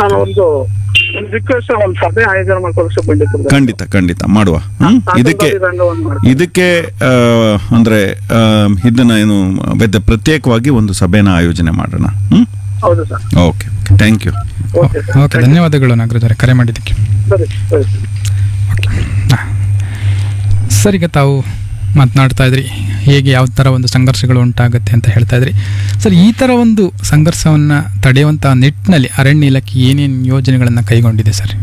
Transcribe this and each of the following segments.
ನಾನು ಒಂದು ಒಂದು ರಿಕ್ವೆಸ್ಟ್ ಒಂದು ಸಭೆ ಆಯೋಜನೆ ಮಾಡ್ಕೊಳ್ಳೋ ಬಂದಿತ್ತು ಖಂಡಿತ ಖಂಡಿತ ಮಾಡುವ ಹ್ಮ್? ಇದಕ್ಕೆ ಇದಕ್ಕೆ ಆ, ಅಂದ್ರೆ ಆ, ಇದನ್ನ ಏನು ವೆದ ಪ್ರತ್ಯೇಕವಾಗಿ ಒಂದು ಸಭೆನ ಆಯೋಜನೆ ಮಾಡೋಣ ಹ್ಮ್ ಹೌದು sir okay thank you okay sir okay ಧನ್ಯವಾದಗಳು ನಾಗರಾಜ್ ಅವರೇ ಕರೆ ಮಾಡಿದ್ದಕ್ಕೆ ಸರಿ ಸರಿ ಸರಿ ಸರ್ ಈಗ ತಾವು ಮಾತನಾಡ್ತಾ ಇದ್ರಿ ಹೇಗೆ ಯಾವ ಥರ ಒಂದು ಸಂಘರ್ಷಗಳು ಉಂಟಾಗುತ್ತೆ ಅಂತ ಹೇಳ್ತಾ ಇದ್ರಿ ಸರ್ ಈ ಥರ ಒಂದು ಸಂಘರ್ಷವನ್ನು ತಡೆಯುವಂಥ ನಿಟ್ಟಿನಲ್ಲಿ ಅರಣ್ಯ ಇಲಾಖೆ ಏನೇನು ಯೋಜನೆಗಳನ್ನು ಕೈಗೊಂಡಿದೆ ಸರ್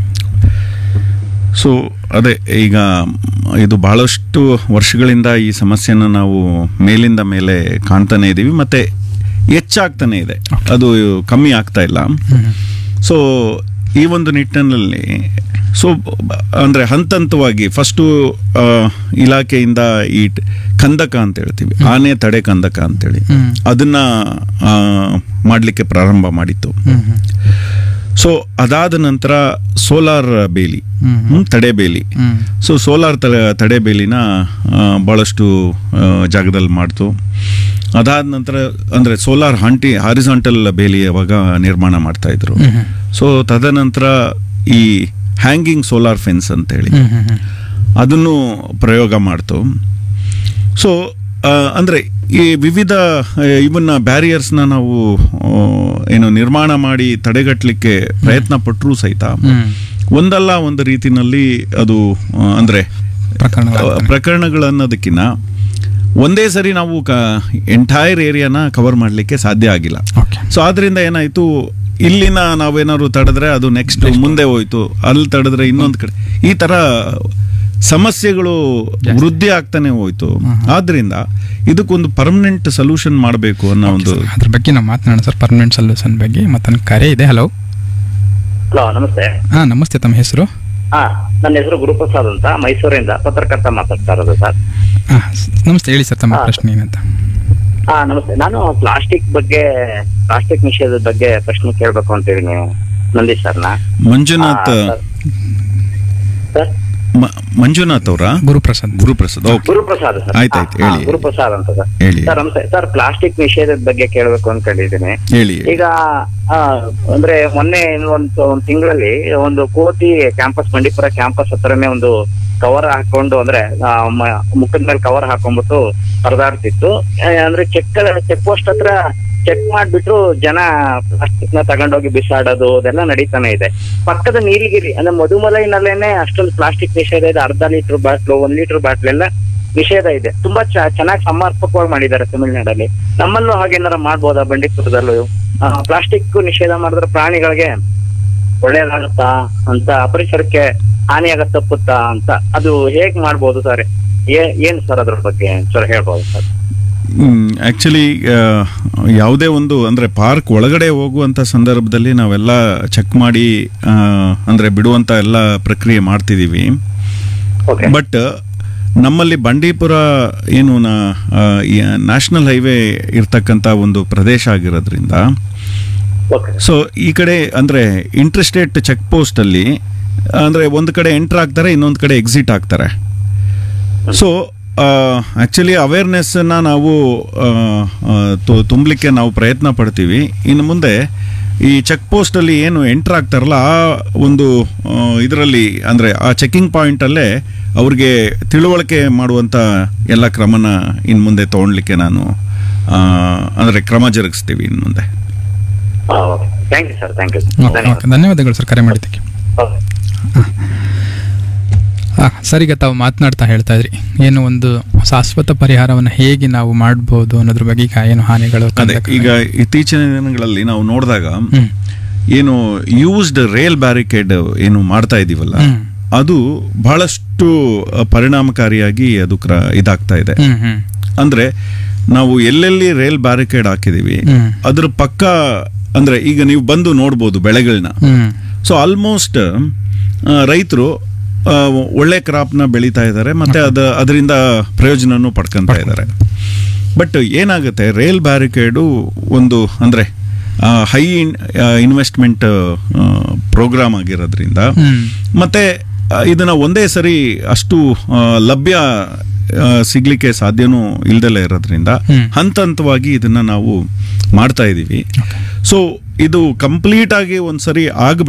ಸೊ ಅದೇ ಈಗ ಇದು ಬಹಳಷ್ಟು ವರ್ಷಗಳಿಂದ ಈ ಸಮಸ್ಯೆನ ನಾವು ಮೇಲಿಂದ ಮೇಲೆ ಕಾಣ್ತಾನೆ ಇದ್ದೀವಿ ಮತ್ತೆ ಹೆಚ್ಚಾಗ್ತಾನೆ ಇದೆ ಅದು ಕಮ್ಮಿ ಆಗ್ತಾ ಇಲ್ಲ ಸೊ ಈ ಒಂದು ನಿಟ್ಟಿನಲ್ಲಿ ಸೊ ಅಂದರೆ ಹಂತ ಹಂತವಾಗಿ ಫಸ್ಟು ಇಲಾಖೆಯಿಂದ ಈ ಟ್- ಕಂದಕ ಅಂತ ಹೇಳ್ತೀವಿ ಆನೆ ತಡೆ ಕಂದಕ ಅಂತೇಳಿ ಹ್ಮ್. ಅದನ್ನ ಆ, ಮಾಡ್ಲಿಕ್ಕೆ ಪ್ರಾರಂಭ ಮಾಡಿತ್ತು ಹ್ಮ್ ಹ್ಮ್. ಸೊ ಅದಾದ ನಂತರ ಸೋಲಾರ್ ಬೇಲಿ ಹ್ಮ್ ಹ್ಮ್. ಹ್ಮ್, ತಡೆ ಬೇಲಿ ಹ್ಮ್ ಸೊ ಸೋಲಾರ್ ತಡೆ ತಡೆ ಬೇಲಿನ ಆ, ಭಾಳಷ್ಟು ಆ, ಜಾಗದಲ್ಲಿ ಮಾಡ್ತು ಅದಾದ ನಂತರ ಅಂದರೆ ಸೋಲಾರ್ ಹಾಂಟಿ ಹಾರಿಸಾಂಟಲ್ ಬೇಲಿ ಅವಾಗ ನಿರ್ಮಾಣ ಮಾಡ್ತಾ ಇದ್ರು ಹ್ಮ್ ಹ್ಮ್. ಸೊ ತದನಂತರ ಈ ಹ್ಯಾಂಗಿಂಗ್ ಸೋಲಾರ್ ಫೆನ್ಸ್ ಅಂತೇಳಿ ಹ್ಮ್ ಹ್ಮ್ ಹ್ಮ್. ಅದನ್ನು ಪ್ರಯೋಗ ಮಾಡ್ತು ಸೊ ಅಂದರೆ ಈ ವಿವಿಧ ಆ, ಇವನ್ನ ಬ್ಯಾರಿಯರ್ಸ್ನ ನಾವು ಆ, ಏನು ನಿರ್ಮಾಣ ಮಾಡಿ ತಡೆಗಟ್ಟಲಿಕ್ಕೆ ಪ್ರಯತ್ನ ಪಟ್ಟರೂ ಸಹಿತ ಹ್ಮ್. ಒಂದಲ್ಲ ಒಂದು ರೀತಿನಲ್ಲಿ ಅದು ಆ, ಅಂದ್ರೆ ಪ್ರಕರಣಗಳಾಗ್ತಾನೆ. ಪ್ರಕರಣಗಳನ್ನೋದಕ್ಕಿಂತ ಒಂದೇ ಸರಿ ನಾವು ಎಂಟೈರ್ ಏರಿಯಾನ ಕವರ್ ಮಾಡಲಿಕ್ಕೆ ಸಾಧ್ಯ ಆಗಿಲ್ಲ ಓಕೆ ಸೊ ಆದ್ರಿಂದ ಏನಾಯ್ತು ಇಲ್ಲಿನ ನಾವೇನಾದ್ರು ತಡೆದ್ರೆ ಅದು ನೆಕ್ಸ್ಟ್ ಮುಂದೆ ಹೋಯ್ತು ಅಲ್ಲಿ ತಡೆದ್ರೆ ಇನ್ನೊಂದು ಕಡೆ ಈ ತರ ಸಮಸ್ಯೆಗಳು ವೃದ್ಧಿ ಆಗ್ತಾನೆ ಹೋಯ್ತು ಆದ್ರಿಂದ ಇದಕ್ಕೊಂದು ಪರ್ಮನೆಂಟ್ ಸೊಲ್ಯೂಷನ್ ಮಾಡಬೇಕು ಅನ್ನೋ ಒಂದು ಅದ್ರ ಬಗ್ಗೆ ನಾವು ಮಾತನಾಡೋಣ ಸರ್ ಪರ್ಮನೆಂಟ್ ಸೊಲ್ಯೂಷನ್ ಬಗ್ಗೆ ಮತ್ತೊಂದು ಕರೆ ಇದೆ ಹಲೋ ಹಲೋ ನಮಸ್ತೆ ಹಾಂ ನಮಸ್ತೆ ತಮ್ಮ ಹೆಸರು ಹಾ ನನ್ನ ಹೆಸರು ಗುರುಪ್ರಸಾದ್ ಅಂತ ಮೈಸೂರಿಂದ ಪತ್ರಕರ್ತ ಮಾತಾಡ್ತಾ ಇರೋದು ಸರ್ ಹಾಂ ನಮಸ್ತೆ ಹೇಳಿ ಸರ್ ತಮ್ಮ ಹಾ. ಪ್ರಶ್ನೆ ಏನಂತ ಹಾ ನಮಸ್ತೆ ನಾನು ಪ್ಲಾಸ್ಟಿಕ್ ಬಗ್ಗೆ ಪ್ಲಾಸ್ಟಿಕ್ ನಿಷೇಧದ ಬಗ್ಗೆ ಪ್ರಶ್ನೆ ಕೇಳ್ಬೇಕು ಅಂತ ಹೇಳಿ ನೀವು ನಂದೀಶ್ ಸರ್ನ ಮಂಜುನಾಥ್ ಸರ್ ಮ- ಮಂಜುನಾಥ್ ಅವರ ಗುರುಪ್ರಸಾದ್ ಗುರುಪ್ರಸಾದ್ ಓಕೆ ಗುರುಪ್ರಸಾದ್ ಸರ್ ಆಯ್ತಾಯ್ತು, ಹಾ, ಹೇಳಿ. ಗುರುಪ್ರಸಾದ್ ಅಂತ ಸರ್ ಹೇಳಿ. ಸರ್ ನಮಸ್ತೆ ಸರ್ ಪ್ಲಾಸ್ಟಿಕ್ ನಿಷೇಧದ ಬಗ್ಗೆ ಕೇಳ್ಬೇಕು ಅನ್ಕೊಂಡಿದ್ದೀನಿ ಹೇಳಿ ಈಗ ಆ, ಅಂದ್ರೆ ಮೊನ್ನೆ ಒಂದು ಒಂದು ತಿಂಗಳಲ್ಲಿ ಒಂದು ಕೋತಿ ಕ್ಯಾಂಪಸ್ ಬಂಡೀಪುರ ಕ್ಯಾಂಪಸ್ ಹತ್ರನೇ ಒಂದು ಕವರ್ ಹಾಕೊಂಡು ಅಂದ್ರೆ ಆ, ಮ- ಮುಖದ ಮೇಲೆ ಕವರ್ ಹಾಕೊಂಡ್ಬಿಟ್ಟು ಪರದಾಡ್ತಿತ್ತು ಆ, ಅಂದ್ರೆ ಚೆಕ್ ಚೆಕ್ ಪೋಸ್ಟ್ ಹತ್ರ ಚೆಕ್ ಮಾಡ್ಬಿಟ್ರು ಜನ ಪ್ಲಾಸ್ಟಿಕ್ ನ ತಗೊಂಡೋಗಿ ಬಿಸಾಡೋದು ಅದೆಲ್ಲ ನಡೀತಾನೆ ಇದೆ ಪಕ್ಕದ ನೀಲಗಿರಿ ಅಂದ್ರೆ ಮಧುಮಲೈನಲ್ಲೇನೆ ಅಷ್ಟೊಂದು ಪ್ಲಾಸ್ಟಿಕ್ ನಿಷೇಧ ಇದೆ ಅರ್ಧ ಲೀಟರ್ ಬಾಟ್ಲು ಒಂದ್ ಲೀಟರ್ ಬಾಟ್ಲ್ ಎಲ್ಲ ನಿಷೇಧ ಇದೆ ತುಂಬಾ ಚೆನ್ನಾಗಿ ಸಮರ್ಪಕವಾಗಿ ಮಾಡಿದ್ದಾರೆ ತಮಿಳ್ನಾಡಲ್ಲಿ ನಮ್ಮಲ್ಲೂ ಹಾಗೇನಾರ ಮಾಡ್ಬೋದಾ ಬಂಡೀಪುರದಲ್ಲೂ ಪ್ಲಾಸ್ಟಿಕ್ ನಿಷೇಧ ಮಾಡಿದ್ರೆ ಪ್ರಾಣಿಗಳಿಗೆ ಒಳ್ಳೇದಾಗುತ್ತಾ ಅಂತ ಪರಿಸರಕ್ಕೆ ಹಾನಿಯಾಗತ್ ತಪ್ಪುತ್ತಾ ಅಂತ ಅದು ಹೇಗ್ ಮಾಡ್ಬೋದು ಸರ್ ಏ- ಏನ್ ಸರ್ ಅದ್ರ ಬಗ್ಗೆ ಸರ್ ಹೇಳ್ಬೋದು ಸರ್ ಆಕ್ಚುಲಿ ಯಾವುದೇ ಒಂದು ಅಂದ್ರೆ ಪಾರ್ಕ್ ಒಳಗಡೆ ಹೋಗುವಂತ ಸಂದರ್ಭದಲ್ಲಿ ನಾವೆಲ್ಲ ಚೆಕ್ ಮಾಡಿ ಆ, ಅಂದ್ರೆ ಬಿಡುವಂತ ಎಲ್ಲ ಪ್ರಕ್ರಿಯೆ ಮಾಡ್ತಿದೀವಿ ಓಕೆ ಬಟ್ ನಮ್ಮಲ್ಲಿ ಬಂಡೀಪುರ ಏನು ನ್ಯಾಷನಲ್ ಹೈವೇ ಇರ್ತಕ್ಕಂಥ ಒಂದು ಪ್ರದೇಶ ಆಗಿರೋದ್ರಿಂದ ಓಕೆ ಸೊ ಈ ಕಡೆ ಅಂದ್ರೆ ಇಂಟರ್ಸ್ಟೇಟ್ ಚೆಕ್ ಪೋಸ್ಟ್ ಅಲ್ಲಿ ಅಂದ್ರೆ ಒಂದು ಕಡೆ ಎಂಟರ್ ಆಗ್ತಾರೆ ಇನ್ನೊಂದು ಕಡೆ ಎಕ್ಸಿಟ್ ಆಗ್ತಾರೆ ಸೊ ಆಕ್ಚುಲಿ ಅವೇರ್ನೆಸ್ನ ನಾವು ಆ, ಆ, ತು- ತುಂಬಲಿಕ್ಕೆ ನಾವು ಪ್ರಯತ್ನ ಪಡ್ತೀವಿ ಇನ್ನು ಮುಂದೆ ಈ ಚೆಕ್ ಪೋಸ್ಟ್ ಅಲ್ಲಿ ಏನು ಎಂಟರ್ ಆಗ್ತಾರಲ್ಲ ಆ ಒಂದು ಇದರಲ್ಲಿ ಅಂದ್ರೆ ಆ ಚೆಕಿಂಗ್ ಪಾಯಿಂಟ್ ಅಲ್ಲೇ ಅವ್ರಿಗೆ ತಿಳುವಳಿಕೆ ಮಾಡುವಂತ ಎಲ್ಲ ಕ್ರಮನ ಇನ್ನು ಮುಂದೆ ತಗೊಳ್ಲಿಕ್ಕೆ ನಾನು ಆ, ಅಂದ್ರೆ ಕ್ರಮ ಜರುಗಿಸ್ತೀವಿ ಇನ್ನು ಮುಂದೆ thank you sir thank you okay okay ಧನ್ಯವಾದಗಳು ಸರ್ ಕರೆ ಮಾಡಿದ್ದಕ್ಕೆ ಹಾಂ ಸರ್ ಈಗ ತಾವು ಮಾತನಾಡ್ತಾ ಹೇಳ್ತಾ ಇದ್ರಿ ಏನು ಒಂದು ಶಾಶ್ವತ ಪರಿಹಾರವನ್ನು ಹೇಗೆ ನಾವು ಮಾಡ್ಬೋದು ಅನ್ನೋದ್ರ ಬಗ್ಗೆ ಈಗ ಏನು ಹಾನಿಗಳು ಅದೇ ಕಂದಕ- ಈಗ ಇತ್ತೀಚಿನ ದಿನಗಳಲ್ಲಿ ನಾವು ನೋಡಿದಾಗ ಹ್ಮ್. ಏನು ಯೂಸ್ಡ್ ರೇಲ್ ಬ್ಯಾರಿಕೇಡ್ ಏನು ಮಾಡ್ತಾ ಇದೀವಲ್ಲ ಹ್ಮ್. ಅದು ಬಹಳಷ್ಟು ಅ, ಪರಿಣಾಮಕಾರಿಯಾಗಿ ಅದು ಕ್ರ ಇದಾಗ್ತಾ ಇದೆ ಹ್ಮ್ ಹ್ಮ್ ಅಂದ್ರೆ ನಾವು ಎಲ್ಲೆಲ್ಲಿ ರೇಲ್ ಬ್ಯಾರಿಕೇಡ್ ಹಾಕಿದೀವಿ ಹ್ಮ್. ಅದ್ರ ಪಕ್ಕ ಅಂದ್ರೆ ಈಗ ನೀವು ಬಂದು ನೋಡ್ಬೋದು ಬೆಳೆಗಳನ್ನ ಹ್ಮ್ ಸೊ ಆಲ್ಮೋಸ್ಟ್ ರೈತರು ಒಳ್ಳೆ ಕ್ರಾಪ್ನ ಬೆಳೀತಾ ಇದ್ದಾರೆ ಮತ್ತೆ ಅದ ಅದರಿಂದ ಪ್ರಯೋಜನನೂ ಪಡ್ಕೊಂತ ಇದ್ದಾರೆ ಬಟ್ ಏನಾಗುತ್ತೆ ರೇಲ್ ಬ್ಯಾರಿಕೇಡು ಒಂದು ಅಂದ್ರೆ ಹೈ ಇನ್ವೆಸ್ಟ್ಮೆಂಟ್ ಪ್ರೋಗ್ರಾಮ್ ಆಗಿರೋದ್ರಿಂದ ಹ್ಮ್. ಮತ್ತೆ ಆ, ಇದನ್ನ ಒಂದೇ ಸರಿ ಅಷ್ಟು ಆ, ಲಭ್ಯ ಆ, ಸಿಗ್ಲಿಕ್ಕೆ ಸಾಧ್ಯನೂ ಇಲ್ದಲೇ ಇರೋದ್ರಿಂದ ಹ್ಮ್. ಹಂತ ಹಂತವಾಗಿ ಇದನ್ನ ನಾವು ಮಾಡ್ತಾ ಇದೀವಿ ಸೊ ಇದು ಕಂಪ್ಲೀಟ್ ಆಗಿ ಒಂದ್ಸರಿ ಆಗ